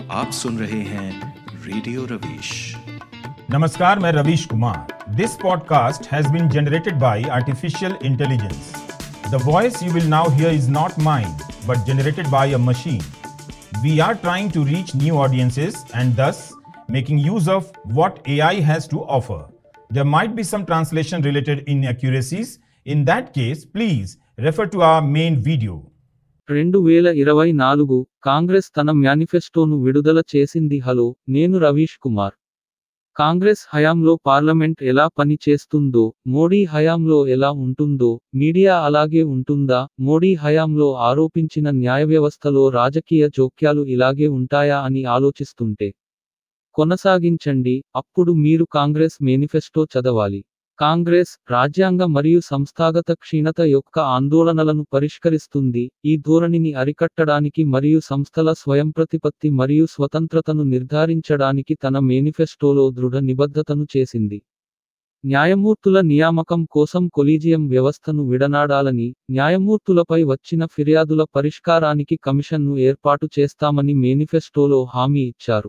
आप सुन रहे हैं रेडियो रवीश नमस्कार मैं Ravish Kumar this podcast has been generated by artificial intelligence the voice you will now hear is not mind but generated by a machine we are trying to reach new audiences and thus making use of what AI has to offer. There might be some translation related inaccuracies. In that case, please refer to our main video. రెండు వేల ఇరవై నాలుగు కాంగ్రెస్ తన మేనిఫెస్టోను విడుదల చేసింది hello నేను రవీష్ కుమార్ కాంగ్రెస్ హయాంలో పార్లమెంట్ ఎలా పని చేస్తుందో మోడీ హయాంలో ఎలా ఉంటుందో మీడియా అలాగే ఉంటుందా మోడీ హయాంలో ఆరోపించిన న్యాయ వ్యవస్థలో రాజకీయ జోక్యాలు ఇలాగే ఉంటాయా అని ఆలోచిస్తుంటే కొనసాగించండి అప్పుడు మీరు కాంగ్రెస్ మేనిఫెస్టో చదవాలి కాంగ్రెస్ రాజ్యాంగ మరియు సంస్థాగత క్షీణత యొక్క ఆందోళనలను పరిష్కరిస్తుంది ఈ ధోరణిని అరికట్టడానికి మరియు సంస్థల స్వయంప్రతిపత్తి మరియు స్వతంత్రతను నిర్ధారించడానికి తన మేనిఫెస్టోలో దృఢ నిబద్ధతను చేసింది న్యాయమూర్తుల నియామకం కోసం కొలీజియం వ్యవస్థను విడనాడాలని న్యాయమూర్తులపై వచ్చిన ఫిర్యాదుల పరిష్కారానికి కమిషన్ను ఏర్పాటు చేస్తామని మేనిఫెస్టోలో హామీ ఇచ్చారు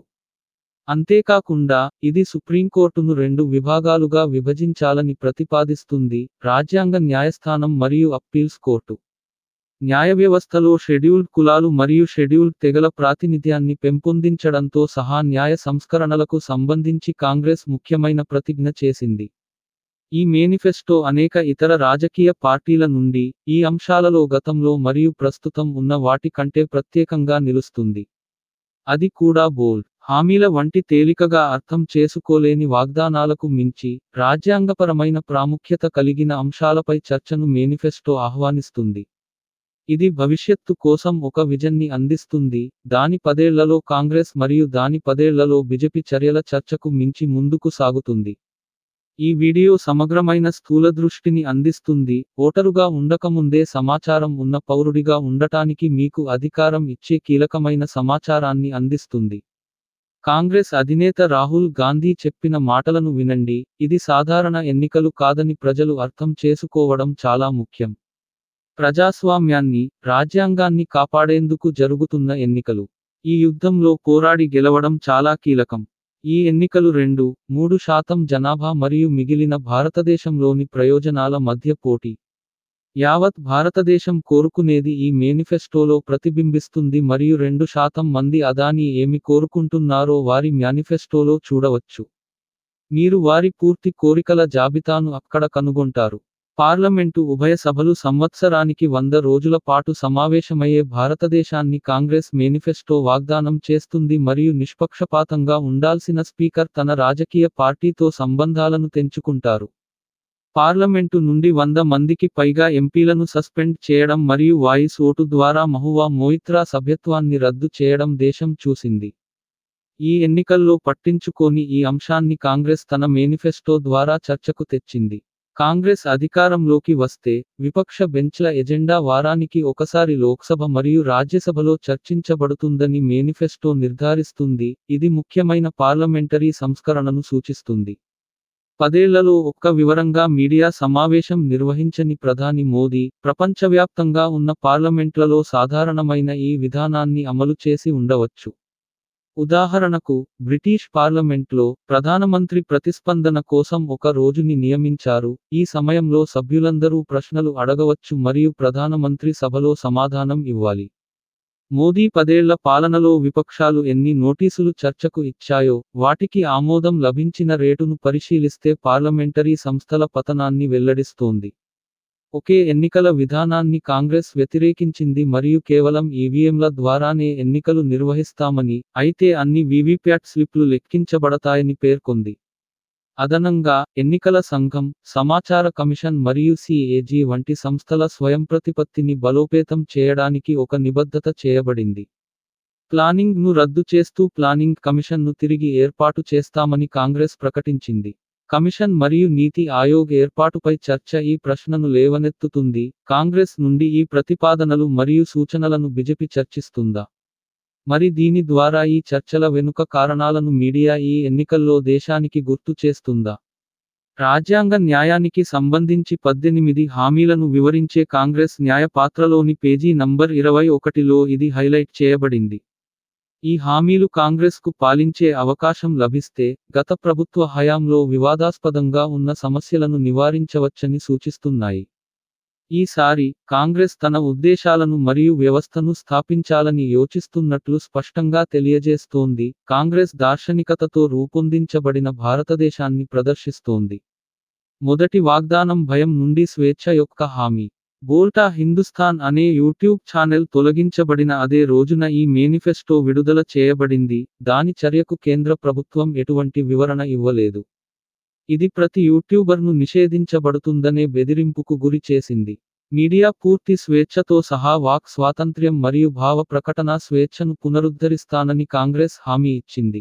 అంతేకాకుండా ఇది సుప్రీంకోర్టును రెండు విభాగాలుగా విభజించాలని ప్రతిపాదిస్తుంది రాజ్యాంగ న్యాయస్థానం మరియు అప్పీల్స్ కోర్టు న్యాయ వ్యవస్థలో షెడ్యూల్డ్ కులాలు మరియు షెడ్యూల్డ్ తెగల ప్రాతినిధ్యాన్ని పెంపొందించడంతో సహా న్యాయ సంస్కరణలకు సంబంధించి కాంగ్రెస్ ముఖ్యమైన ప్రతిజ్ఞ చేసింది ఈ మేనిఫెస్టో అనేక ఇతర రాజకీయ పార్టీల నుండి ఈ అంశాలలో గతంలో మరియు ప్రస్తుతం ఉన్న వాటి కంటే ప్రత్యేకంగా నిలుస్తుంది అది కూడా బోల్డ్ హామీల వంటి తేలికగా అర్థం చేసుకోలేని వాగ్దానాలకు మించి రాజ్యాంగపరమైన ప్రాముఖ్యత కలిగిన అంశాలపై చర్చను మేనిఫెస్టో ఆహ్వానిస్తుంది ఇది భవిష్యత్తు కోసం ఒక విజన్ని అందిస్తుంది దాని పదేళ్లలో కాంగ్రెస్ మరియు దాని పదేళ్లలో బిజెపి చర్యల చర్చకు మించి ముందుకు సాగుతుంది ఈ వీడియో సమగ్రమైన స్థూల దృష్టిని అందిస్తుంది ఓటరుగా ఉండకముందే సమాచారం ఉన్న పౌరుడిగా ఉండటానికి మీకు అధికారం ఇచ్చే కీలకమైన సమాచారాన్ని అందిస్తుంది కాంగ్రెస్ అధినేత రాహుల్ గాంధీ చెప్పిన మాటలను వినండి ఇది సాధారణ ఎన్నికలు కాదని ప్రజలు అర్థం చేసుకోవడం చాలా ముఖ్యం ప్రజాస్వామ్యాన్ని రాజ్యాంగాన్ని కాపాడేందుకు జరుగుతున్న ఎన్నికలు ఈ యుద్ధంలో పోరాడి గెలవడం చాలా కీలకం ఈ ఎన్నికలు రెండు మూడు శాతం జనాభా మరియు మిగిలిన భారతదేశంలోని ప్రయోజనాల మధ్య పోటీ యావత్ భారతదేశం కోరుకునేది ఈ మేనిఫెస్టోలో ప్రతిబింబిస్తుంది మరియు రెండు శాతం మంది అదాని ఏమి కోరుకుంటున్నారో వారి మేనిఫెస్టోలో చూడవచ్చు మీరు వారి పూర్తి కోరికల జాబితాను అక్కడ కనుగొంటారు పార్లమెంటు ఉభయ సభలు సంవత్సరానికి వంద రోజుల పాటు సమావేశమయ్యే భారతదేశాన్ని కాంగ్రెస్ మేనిఫెస్టో వాగ్దానం చేస్తుంది మరియు నిష్పక్షపాతంగా ఉండాల్సిన స్పీకర్ తన రాజకీయ పార్టీతో సంబంధాలను తెంచుకుంటారు పార్లమెంటు నుండి వంద మందికి పైగా ఎంపీలను సస్పెండ్ చేయడం మరియు వాయిస్ ఓటు ద్వారా మహువా మోయిత్రా సభ్యత్వాన్ని రద్దు చేయడం దేశం చూసింది ఈ ఎన్నికల్లో పట్టించుకోని ఈ అంశాన్ని కాంగ్రెస్ తన మేనిఫెస్టో ద్వారా చర్చకు తెచ్చింది కాంగ్రెస్ అధికారంలోకి వస్తే విపక్ష బెంచ్ల ఎజెండా వారానికి ఒకసారి లోక్సభ మరియు రాజ్యసభలో చర్చించబడుతుందని మేనిఫెస్టో నిర్ధారిస్తుంది ఇది ముఖ్యమైన పార్లమెంటరీ సంస్కరణను సూచిస్తుంది పదేళ్లలో ఒక్క వివరంగా మీడియా సమావేశం నిర్వహించని ప్రధాని మోదీ ప్రపంచవ్యాప్తంగా ఉన్న పార్లమెంట్లలో సాధారణమైన ఈ విధానాన్ని అమలు చేసి ఉండవచ్చు ఉదాహరణకు బ్రిటిష్ పార్లమెంట్లో ప్రధానమంత్రి ప్రతిస్పందన కోసం ఒక రోజుని నియమించారు ఈ సమయంలో సభ్యులందరూ ప్రశ్నలు అడగవచ్చు మరియు ప్రధానమంత్రి సభలో సమాధానం ఇవ్వాలి మోదీ పదేళ్ల పాలనలో విపక్షాలు ఎన్ని నోటీసులు చర్చకు ఇచ్చాయో వాటికి ఆమోదం లభించిన రేటును పరిశీలిస్తే పార్లమెంటరీ సంస్థల పతనాన్ని వెల్లడిస్తోంది ఒకే ఎన్నికల విధానాన్ని కాంగ్రెస్ వ్యతిరేకించింది మరియు కేవలం ఈవీఎంల ద్వారానే ఎన్నికలు నిర్వహిస్తామని అయితే అన్ని వీవీప్యాట్ స్లిప్లు లెక్కించబడతాయని పేర్కొంది అదనంగా ఎన్నికల సంఘం సమాచార కమిషన్ మరియు సిఏజీ వంటి సంస్థల స్వయంప్రతిపత్తిని బలోపేతం చేయడానికి ఒక నిబద్ధత చేయబడింది ప్లానింగ్ ను రద్దు చేస్తూ ప్లానింగ్ కమిషన్ను తిరిగి ఏర్పాటు చేస్తామని కాంగ్రెస్ ప్రకటించింది కమిషన్ మరియు నీతి ఆయోగ్ ఏర్పాటుపై చర్చ ఈ ప్రశ్నను లేవనెత్తుతుంది కాంగ్రెస్ నుండి ఈ ప్రతిపాదనలు మరియు సూచనలను బిజెపి చర్చిస్తుందా మరి దీని ద్వారా ఈ చర్చల వెనుక కారణాలను మీడియా ఈ ఎన్నికల్లో దేశానికి గుర్తు చేస్తుందా రాజ్యాంగ న్యాయానికి సంబంధించి పద్దెనిమిది హామీలను వివరించే కాంగ్రెస్ న్యాయ పాత్రలోని పేజీ నంబర్ ఇరవై ఒకటిలో ఇది హైలైట్ చేయబడింది ఈ హామీలు కాంగ్రెస్కు పాలించే అవకాశం లభిస్తే గత ప్రభుత్వ హయాంలో వివాదాస్పదంగా ఉన్న సమస్యలను నివారించవచ్చని సూచిస్తున్నాయి ఈసారి కాంగ్రెస్ తన ఉద్దేశాలను మరియు వ్యవస్థను స్థాపించాలని యోచిస్తున్నట్లు స్పష్టంగా తెలియజేస్తోంది కాంగ్రెస్ దార్శనికతతో రూపొందించబడిన భారతదేశాన్ని ప్రదర్శిస్తోంది మొదటి వాగ్దానం భయం నుండి స్వేచ్ఛ యొక్క హామీ బోల్టా హిందుస్థాన్ అనే యూట్యూబ్ ఛానల్ తొలగించబడిన అదే రోజున ఈ మేనిఫెస్టో విడుదల చేయబడింది దాని చర్యకు కేంద్ర ప్రభుత్వం ఎటువంటి వివరణ ఇవ్వలేదు ఇది ప్రతి యూట్యూబర్ను నిషేధించబడుతుందనే బెదిరింపుకు గురి చేసింది మీడియా పూర్తి స్వేచ్ఛతో సహా వాక్ స్వాతంత్ర్యం మరియు భావ ప్రకటన స్వేచ్ఛను పునరుద్ధరిస్తానని కాంగ్రెస్ హామీ ఇచ్చింది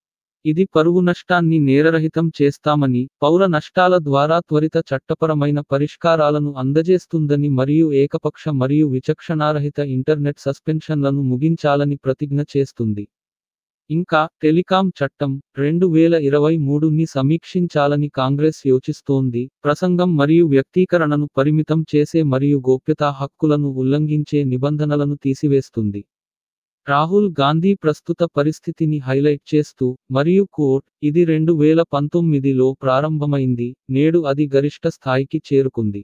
ఇది పరువు నష్టాన్ని నేరరహితం చేస్తామని పౌర నష్టాల ద్వారా త్వరిత చట్టపరమైన పరిష్కారాలను అందజేస్తుందని మరియు ఏకపక్ష మరియు విచక్షణారహిత ఇంటర్నెట్ సస్పెన్షన్లను ముగించాలని ప్రతిజ్ఞ చేస్తుంది ఇంకా టెలికాం చట్టం రెండు వేల ఇరవై మూడుని సమీక్షించాలని కాంగ్రెస్ యోచిస్తోంది ప్రసంగం మరియు వ్యక్తీకరణను పరిమితం చేసే మరియు గోప్యతా హక్కులను ఉల్లంఘించే నిబంధనలను తీసివేస్తుంది రాహుల్ గాంధీ ప్రస్తుత పరిస్థితిని హైలైట్ చేస్తూ మరియు కోర్ట్ ఇది రెండు వేల పంతొమ్మిదిలో ప్రారంభమైంది నేడు అది గరిష్ట స్థాయికి చేరుకుంది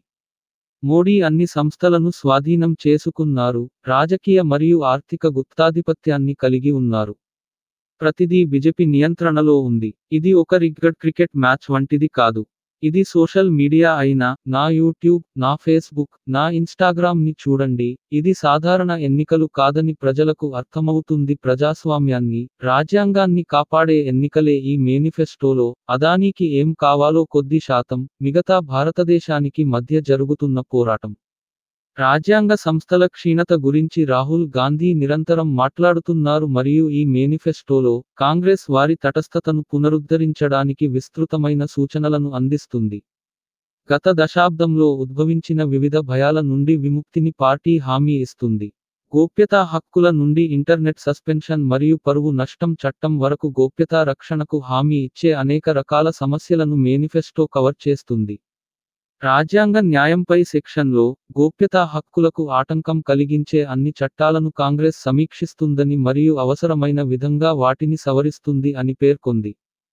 మోడీ అన్ని సంస్థలను స్వాధీనం చేసుకున్నారు రాజకీయ మరియు ఆర్థిక గుప్తాధిపత్యాన్ని కలిగి ఉన్నారు ప్రతిదీ బిజెపి నియంత్రణలో ఉంది ఇది ఒక రిగ్గడ్ క్రికెట్ మ్యాచ్ వంటిది కాదు ఇది సోషల్ మీడియా అయినా నా యూట్యూబ్ నా ఫేస్బుక్ నా ఇన్స్టాగ్రామ్ ని చూడండి ఇది సాధారణ ఎన్నికలు కాదని ప్రజలకు అర్థమవుతుంది ప్రజాస్వామ్యాన్ని రాజ్యాంగాన్ని కాపాడే ఎన్నికలే ఈ మేనిఫెస్టోలో అదానికి ఏం కావాలో కొద్ది శాతం మిగతా భారతదేశానికి మధ్య జరుగుతున్న పోరాటం రాజ్యాంగ సంస్థల క్షీణత గురించి రాహుల్ గాంధీ నిరంతరం మాట్లాడుతున్నారు మరియు ఈ మేనిఫెస్టోలో కాంగ్రెస్ వారి తటస్థతను పునరుద్ధరించడానికి విస్తృతమైన సూచనలను అందిస్తుంది గత దశాబ్దంలో ఉద్భవించిన వివిధ భయాల నుండి విముక్తిని పార్టీ హామీ ఇస్తుంది గోప్యతా హక్కుల నుండి ఇంటర్నెట్ సస్పెన్షన్ మరియు పరువు నష్టం చట్టం వరకు గోప్యతా రక్షణకు హామీ ఇచ్చే అనేక రకాల సమస్యలను మేనిఫెస్టో కవర్ చేస్తుంది రాజ్యాంగ న్యాయంపై సెక్షన్లో గోప్యతా హక్కులకు ఆటంకం కలిగించే అన్ని చట్టాలను కాంగ్రెస్ సమీక్షిస్తుందని మరియు అవసరమైన విధంగా వాటిని సవరిస్తుంది అని పేర్కొంది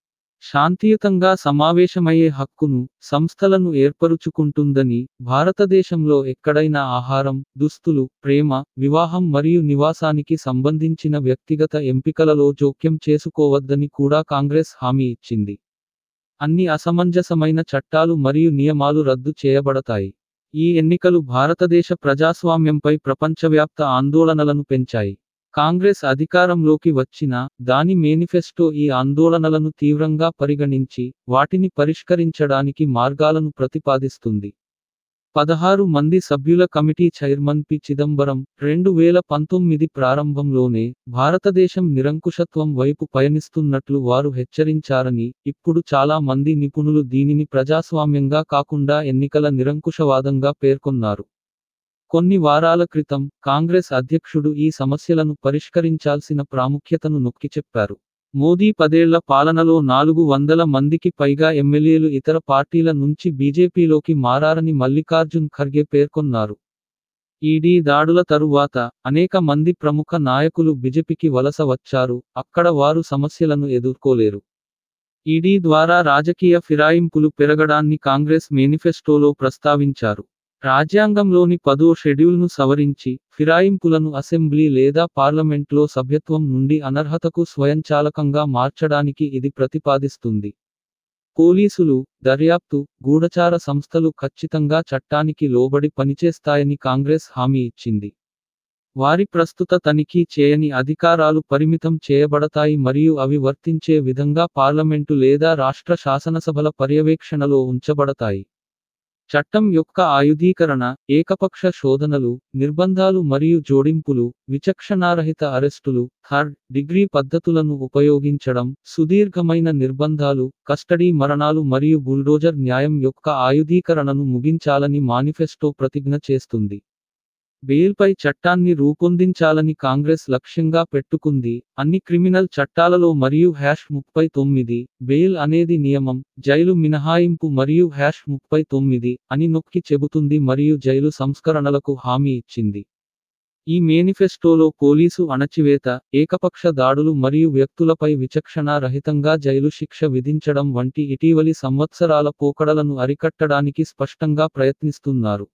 శాంతియుతంగా సమావేశమయ్యే హక్కును సంస్థలను ఏర్పరుచుకుంటుందని భారతదేశంలో ఎక్కడైనా ఆహారం దుస్తులు ప్రేమ వివాహం మరియు నివాసానికి సంబంధించిన వ్యక్తిగత ఎంపికలలో జోక్యం చేసుకోవద్దని కూడా కాంగ్రెస్ హామీ ఇచ్చింది అన్ని అసమంజసమైన చట్టాలు మరియు నియమాలు రద్దు చేయబడతాయి ఈ ఎన్నికలు భారతదేశ ప్రజాస్వామ్యంపై ప్రపంచవ్యాప్త ఆందోళనలను పెంచాయి కాంగ్రెస్ అధికారంలోకి వచ్చినా దాని మేనిఫెస్టో ఈ ఆందోళనలను తీవ్రంగా పరిగణించి వాటిని పరిష్కరించడానికి మార్గాలను ప్రతిపాదిస్తుంది పదహారు మంది సభ్యుల కమిటీ చైర్మన్ పి చిదంబరం రెండు వేల పంతొమ్మిది ప్రారంభంలోనే భారతదేశం నిరంకుశత్వం వైపు పయనిస్తున్నట్లు వారు హెచ్చరించారని ఇప్పుడు చాలా మంది నిపుణులు దీనిని ప్రజాస్వామ్యంగా కాకుండా ఎన్నికల నిరంకుశవాదంగా పేర్కొన్నారు కొన్ని వారాల క్రితం కాంగ్రెస్ అధ్యక్షుడు ఈ సమస్యలను పరిష్కరించాల్సిన ప్రాముఖ్యతను నొక్కి చెప్పారు మోదీ పదేళ్ల పాలనలో నాలుగు వందల మందికి పైగా ఎమ్మెల్యేలు ఇతర పార్టీల నుంచి బీజేపీలోకి మారారని మల్లికార్జున్ ఖర్గే పేర్కొన్నారు ఈడీ దాడుల తరువాత అనేక మంది ప్రముఖ నాయకులు బీజేపీకి వలస వచ్చారు అక్కడ వారు సమస్యలను ఎదుర్కోలేరు ఈడీ ద్వారా రాజకీయ ఫిరాయింపులు పెరగడాన్ని కాంగ్రెస్ మేనిఫెస్టోలో ప్రస్తావించారు రాజ్యాంగంలోని పదో షెడ్యూల్ను సవరించి ఫిరాయింపులను అసెంబ్లీ లేదా పార్లమెంట్లో సభ్యత్వం నుండి అనర్హతకు స్వయంచాలకంగా మార్చడానికి ఇది ప్రతిపాదిస్తుంది పోలీసులు దర్యాప్తు గూఢచార సంస్థలు ఖచ్చితంగా చట్టానికి లోబడి పనిచేస్తాయని కాంగ్రెస్ హామీ ఇచ్చింది వారి ప్రస్తుత తనిఖీ చేయని అధికారాలు పరిమితం చేయబడతాయి మరియు అవి వర్తించే విధంగా పార్లమెంటు లేదా రాష్ట్ర శాసనసభల పర్యవేక్షణలో ఉంచబడతాయి చట్టం యొక్క ఆయుధీకరణ ఏకపక్ష శోధనలు నిర్బంధాలు మరియు జోడింపులు విచక్షణారహిత అరెస్టులు థర్డ్ డిగ్రీ పద్ధతులను ఉపయోగించడం సుదీర్ఘమైన నిర్బంధాలు కస్టడీ మరణాలు మరియు బుల్డోజర్ న్యాయం యొక్క ఆయుధీకరణను ముగించాలని మానిఫెస్టో ప్రతిజ్ఞ చేస్తుంది బెయిల్పై చట్టాన్ని రూపొందించాలని కాంగ్రెస్ లక్ష్యంగా పెట్టుకుంది అన్ని క్రిమినల్ చట్టాలలో మరియు హ్యాష్ ముప్పై తొమ్మిది బెయిల్ అనేది నియమం జైలు మినహాయింపు మరియు హ్యాష్ ముప్పై తొమ్మిది అని నొక్కి చెబుతుంది మరియు జైలు సంస్కరణలకు హామీ ఇచ్చింది ఈ మేనిఫెస్టోలో పోలీసు అణచివేత ఏకపక్ష దాడులు మరియు వ్యక్తులపై విచక్షణా రహితంగా జైలు శిక్ష విధించడం వంటి ఇటీవలి సంవత్సరాల పోకడలను అరికట్టడానికి స్పష్టంగా ప్రయత్నిస్తున్నారు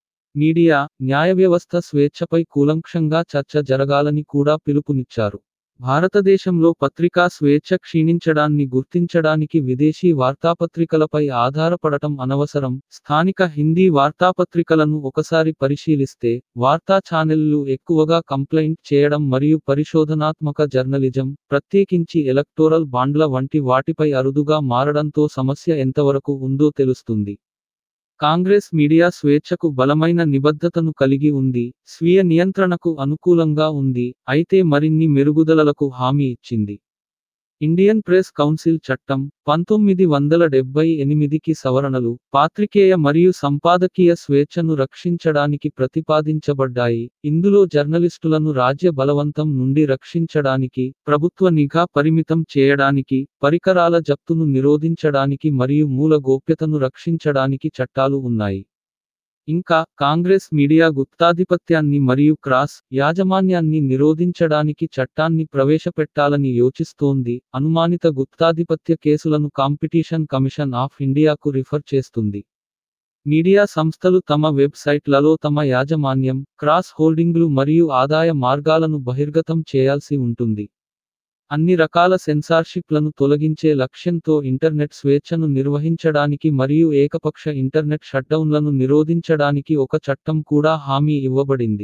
మీడియా న్యాయ వ్యవస్థ స్వేచ్ఛపై కూలంక్షంగా చర్చ జరగాలని కూడా పిలుపునిచ్చారు భారతదేశంలో పత్రికా స్వేచ్ఛ క్షీణించడాన్ని గుర్తించడానికి విదేశీ వార్తాపత్రికలపై ఆధారపడటం అనవసరం స్థానిక హిందీ వార్తాపత్రికలను ఒకసారి పరిశీలిస్తే వార్తా ఛానళ్లు ఎక్కువగా కంప్లైంట్ చేయడం మరియు పరిశోధనాత్మక జర్నలిజం ప్రత్యేకించి ఎలక్టోరల్ బాండ్ల వంటి వాటిపై అరుదుగా మారడంతో సమస్య ఎంతవరకు ఉందో తెలుస్తుంది కాంగ్రెస్ మీడియా స్వేచ్ఛకు బలమైన నిబద్ధతను కలిగి ఉంది స్వీయ నియంత్రణకు అనుకూలంగా ఉంది అయితే మరిన్ని మెరుగుదలలకు హామీ ఇచ్చింది ఇండియన్ ప్రెస్ కౌన్సిల్ చట్టం పంతొమ్మిది వందల డెబ్బై ఎనిమిదికి సవరణలు పాత్రికేయ మరియు సంపాదకీయ స్వేచ్ఛను రక్షించడానికి ప్రతిపాదించబడ్డాయి ఇందులో జర్నలిస్టులను రాజ్య బలవంతం నుండి రక్షించడానికి ప్రభుత్వ నిఘా పరిమితం చేయడానికి పరికరాల జప్తును నిరోధించడానికి మరియు మూల గోప్యతను రక్షించడానికి చట్టాలు ఉన్నాయి ఇంకా కాంగ్రెస్ మీడియా గుప్తాధిపత్యాన్ని మరియు క్రాస్ యాజమాన్యాన్ని నిరోధించడానికి చట్టాన్ని ప్రవేశపెట్టాలని యోచిస్తోంది అనుమానిత గుప్తాధిపత్య కేసులను కాంపిటీషన్ కమిషన్ ఆఫ్ ఇండియాకు రిఫర్ చేస్తుంది మీడియా సంస్థలు తమ వెబ్సైట్లలో తమ యాజమాన్యం క్రాస్ హోల్డింగ్లు మరియు ఆదాయ మార్గాలను బహిర్గతం చేయాల్సి ఉంటుంది అన్ని రకాల సెన్సార్షిప్లను తొలగించే లక్ష్యంతో ఇంటర్నెట్ స్వేచ్ఛను నిర్వహించడానికి మరియు ఏకపక్ష ఇంటర్నెట్ షట్డౌన్లను నిరోధించడానికి ఒక చట్టం కూడా హామీ ఇవ్వబడింది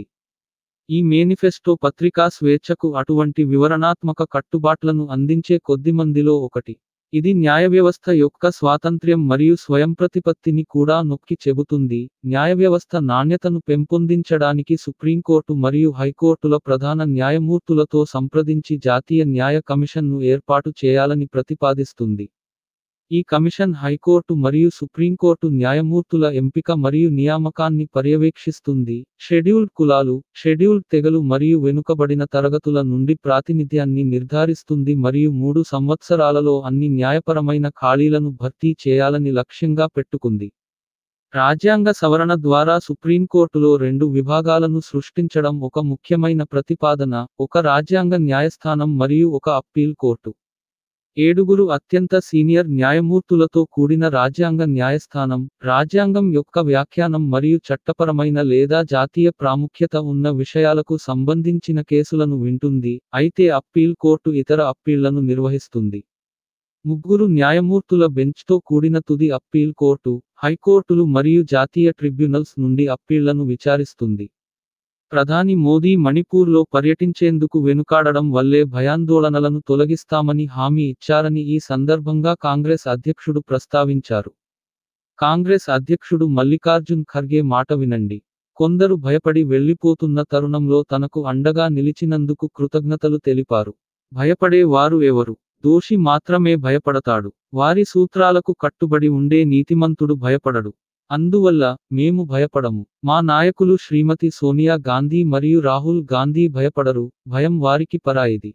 ఈ మేనిఫెస్టో పత్రికా స్వేచ్ఛకు అటువంటి వివరణాత్మక కట్టుబాట్లను అందించే కొద్దిమందిలో ఒకటి ఇది న్యాయ వ్యవస్థ యొక్క స్వాతంత్ర్యం మరియు స్వయంప్రతిపత్తిని కూడా నొక్కి చెబుతుంది న్యాయ వ్యవస్థ నాణ్యతను పెంపొందించడానికి సుప్రీంకోర్టు మరియు హైకోర్టుల ప్రధాన న్యాయమూర్తులతో సంప్రదించి జాతీయ న్యాయ కమిషన్ను ఏర్పాటు చేయాలని ప్రతిపాదిస్తుంది ఈ కమిషన్ హైకోర్టు మరియు సుప్రీంకోర్టు న్యాయమూర్తుల ఎంపిక మరియు నియామకాన్ని పర్యవేక్షిస్తుంది షెడ్యూల్డ్ కులాలు షెడ్యూల్డ్ తెగలు మరియు వెనుకబడిన తరగతుల నుండి ప్రాతినిధ్యాన్ని నిర్ధారిస్తుంది మరియు మూడు సంవత్సరాలలో అన్ని న్యాయపరమైన ఖాళీలను భర్తీ చేయాలని లక్ష్యంగా పెట్టుకుంది రాజ్యాంగ సవరణ ద్వారా సుప్రీంకోర్టులో రెండు విభాగాలను సృష్టించడం ఒక ముఖ్యమైన ప్రతిపాదన ఒక రాజ్యాంగ న్యాయస్థానం మరియు ఒక అప్పీల్ కోర్టు ఏడుగురు అత్యంత సీనియర్ న్యాయమూర్తులతో కూడిన రాజ్యాంగ న్యాయస్థానం రాజ్యాంగం యొక్క వ్యాఖ్యానం మరియు చట్టపరమైన లేదా జాతీయ ప్రాముఖ్యత ఉన్న విషయాలకు సంబంధించిన కేసులను వింటుంది అయితే అప్పీల్ కోర్టు ఇతర అప్పీళ్లను నిర్వహిస్తుంది ముగ్గురు న్యాయమూర్తుల బెంచ్తో కూడిన తుది అప్పీల్ కోర్టు హైకోర్టులు మరియు జాతీయ ట్రిబ్యునల్స్ నుండి అప్పీళ్లను విచారిస్తుంది ప్రధాని మోదీ మణిపూర్లో పర్యటించేందుకు వెనుకాడడం వల్లే భయాందోళనలను తొలగిస్తామని హామీ ఇచ్చారని ఈ సందర్భంగా కాంగ్రెస్ అధ్యక్షుడు ప్రస్తావించారు కాంగ్రెస్ అధ్యక్షుడు మల్లికార్జున్ ఖర్గే మాట వినండి కొందరు భయపడి వెళ్లిపోతున్న తరుణంలో తనకు అండగా నిలిచినందుకు కృతజ్ఞతలు తెలిపారు భయపడే వారు ఎవరు దోషి మాత్రమే భయపడతాడు వారి సూత్రాలకు కట్టుబడి ఉండే నీతిమంతుడు భయపడడు అందువల్ల మేము భయపడము మా నాయకులు శ్రీమతి సోనియా గాంధీ మరియు రాహుల్ గాంధీ భయపడరు భయం వారికి పరాయిది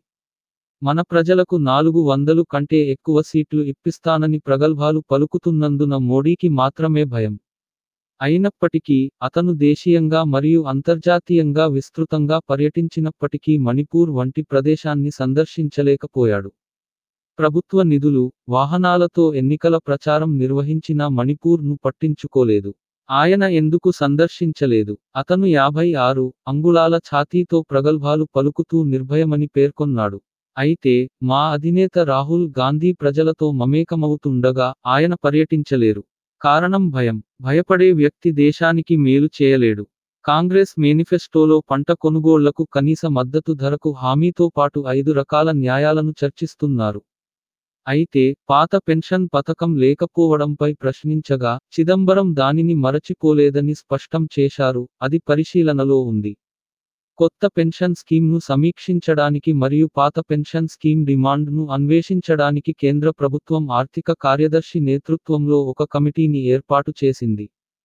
మన ప్రజలకు నాలుగు వందలు కంటే ఎక్కువ సీట్లు ఇప్పిస్తానని ప్రగల్భాలు పలుకుతున్నందున మోడీకి మాత్రమే భయం అయినప్పటికీ అతను దేశీయంగా మరియు అంతర్జాతీయంగా విస్తృతంగా పర్యటించినప్పటికీ మణిపూర్ వంటి ప్రదేశాన్ని సందర్శించలేకపోయాడు ప్రభుత్వ నిధులు వాహనాలతో ఎన్నికల ప్రచారం నిర్వహించిన మణిపూర్ను పట్టించుకోలేదు ఆయన ఎందుకు సందర్శించలేదు అతను యాభై ఆరు అంగుళాల ఛాతీతో ప్రగల్భాలు పలుకుతూ నిర్భయమని పేర్కొన్నాడు అయితే మా అధినేత రాహుల్ గాంధీ ప్రజలతో మమేకమవుతుండగా ఆయన పర్యటించలేరు కారణం భయం భయపడే వ్యక్తి దేశానికి మేలు చేయలేడు కాంగ్రెస్ మేనిఫెస్టోలో పంట కొనుగోళ్లకు కనీస మద్దతు ధరకు హామీతో పాటు ఐదు రకాల న్యాయాలను చర్చిస్తున్నారు అయితే పాత పెన్షన్ పథకం లేకపోవడంపై ప్రశ్నించగా చిదంబరం దానిని మరచిపోలేదని స్పష్టం చేశారు అది పరిశీలనలో ఉంది కొత్త పెన్షన్ స్కీమ్ను సమీక్షించడానికి మరియు పాత పెన్షన్ స్కీమ్ డిమాండ్ను అన్వేషించడానికి కేంద్ర ప్రభుత్వం ఆర్థిక కార్యదర్శి నేతృత్వంలో ఒక కమిటీని ఏర్పాటు చేసింది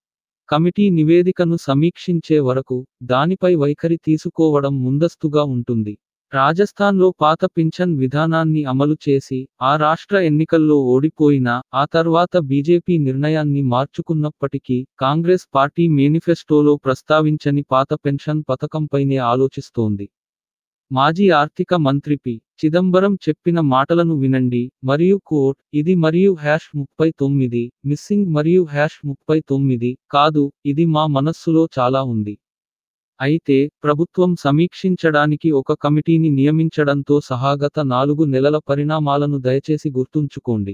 కమిటీ నివేదికను సమీక్షించే వరకు దానిపై వైఖరి తీసుకోవడం ముందస్తుగా ఉంటుంది రాజస్థాన్లో పాత పింఛన్ విధానాన్ని అమలు చేసి ఆ రాష్ట్ర ఎన్నికల్లో ఓడిపోయినా ఆ తర్వాత బీజేపీ నిర్ణయాన్ని మార్చుకున్నప్పటికీ కాంగ్రెస్ పార్టీ మేనిఫెస్టోలో ప్రస్తావించని పాత పెన్షన్ పథకంపైనే ఆలోచిస్తోంది మాజీ ఆర్థిక మంత్రి పి చిదంబరం చెప్పిన మాటలను వినండి మరియు కోట్ ఇది మరియు హ్యాష్ ముప్పై తొమ్మిది మిస్సింగ్ మరియు హ్యాష్ ముప్పై తొమ్మిది కాదు ఇది మా మనస్సులో చాలా ఉంది అయితే ప్రభుత్వం సమీక్షించడానికి ఒక కమిటీని నియమించడంతో సహా గత నాలుగు నెలల పరిణామాలను దయచేసి గుర్తుంచుకోండి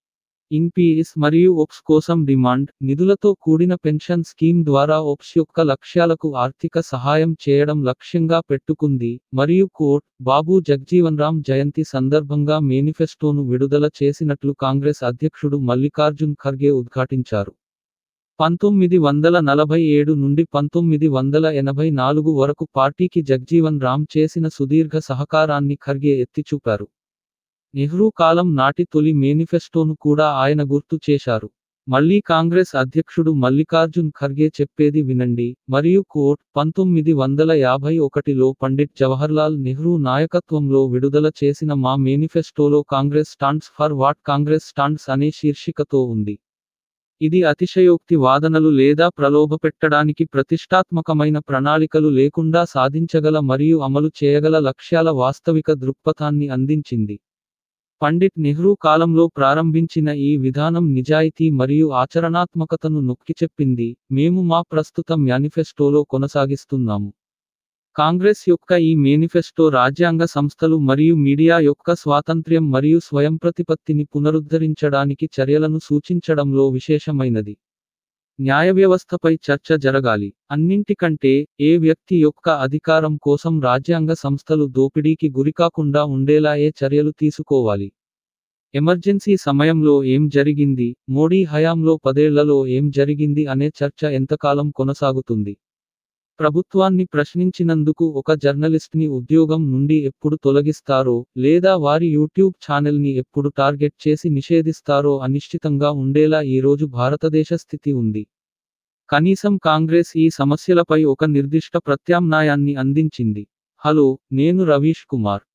ఇన్పిఎస్ మరియు ఒప్స్ కోసం డిమాండ్ నిధులతో కూడిన పెన్షన్ స్కీమ్ ద్వారా ఒప్స్ యొక్క లక్ష్యాలకు ఆర్థిక సహాయం చేయడం లక్ష్యంగా పెట్టుకుంది మరియు కోట్ బాబు జగ్జీవన్ రామ్ జయంతి సందర్భంగా మేనిఫెస్టోను విడుదల చేసినట్లు కాంగ్రెస్ అధ్యక్షుడు మల్లికార్జున్ ఖర్గే ఉద్ఘాటించారు పంతొమ్మిది వందల నలభై ఏడు నుండి పంతొమ్మిది వందల ఎనభై నాలుగు వరకు పార్టీకి జగ్జీవన్ రామ్ చేసిన సుదీర్ఘ సహకారాన్ని ఖర్గే ఎత్తిచూపారు నెహ్రూ కాలం నాటి తొలి మేనిఫెస్టోను కూడా ఆయన గుర్తు చేశారు మళ్లీ కాంగ్రెస్ అధ్యక్షుడు మల్లికార్జున్ ఖర్గే చెప్పేది వినండి మరియు కోట్ పంతొమ్మిది వందల యాభై ఒకటిలో పండిట్ జవహర్లాల్ నెహ్రూ నాయకత్వంలో విడుదల చేసిన మా మేనిఫెస్టోలో Congress stands for what Congress stands అనే శీర్షికతో ఉంది ఇది అతిశయోక్తి వాదనలు లేదా ప్రలోభపెట్టడానికి ప్రతిష్టాత్మకమైన ప్రణాళికలు లేకుండా సాధించగల మరియు అమలు చేయగల లక్ష్యాల వాస్తవిక దృక్పథాన్ని అందించింది పండిట్ నెహ్రూ కాలంలో ప్రారంభించిన ఈ విధానం నిజాయితీ మరియు ఆచరణాత్మకతను నొక్కిచెప్పింది మేము మా ప్రస్తుత మేనిఫెస్టోలో కొనసాగిస్తున్నాము కాంగ్రెస్ యొక్క ఈ మేనిఫెస్టో రాజ్యాంగ సంస్థలు మరియు మీడియా యొక్క స్వాతంత్ర్యం మరియు స్వయంప్రతిపత్తిని పునరుద్ధరించడానికి చర్యలను సూచించడంలో విశేషమైనది న్యాయ వ్యవస్థపై చర్చ జరగాలి అన్నింటికంటే ఏ వ్యక్తి యొక్క అధికారం కోసం రాజ్యాంగ సంస్థలు దోపిడీకి గురికాకుండా ఉండేలా ఏ చర్యలు తీసుకోవాలి ఎమర్జెన్సీ సమయంలో ఏం జరిగింది మోడీ హయాంలో పదేళ్లలో ఏం జరిగింది అనే చర్చ ఎంతకాలం కొనసాగుతుంది ప్రభుత్వాన్ని ప్రశ్నించినందుకు ఒక జర్నలిస్ట్ని ఉద్యోగం నుండి ఎప్పుడు తొలగిస్తారో లేదా వారి యూట్యూబ్ ఛానల్ని ఎప్పుడు టార్గెట్ చేసి నిషేధిస్తారో అనిశ్చితంగా ఉండేలా ఈరోజు భారతదేశ స్థితి ఉంది కనీసం కాంగ్రెస్ ఈ సమస్యలపై ఒక నిర్దిష్ట ప్రత్యామ్నాయాన్ని అందించింది హలో నేను రవీష్ కుమార్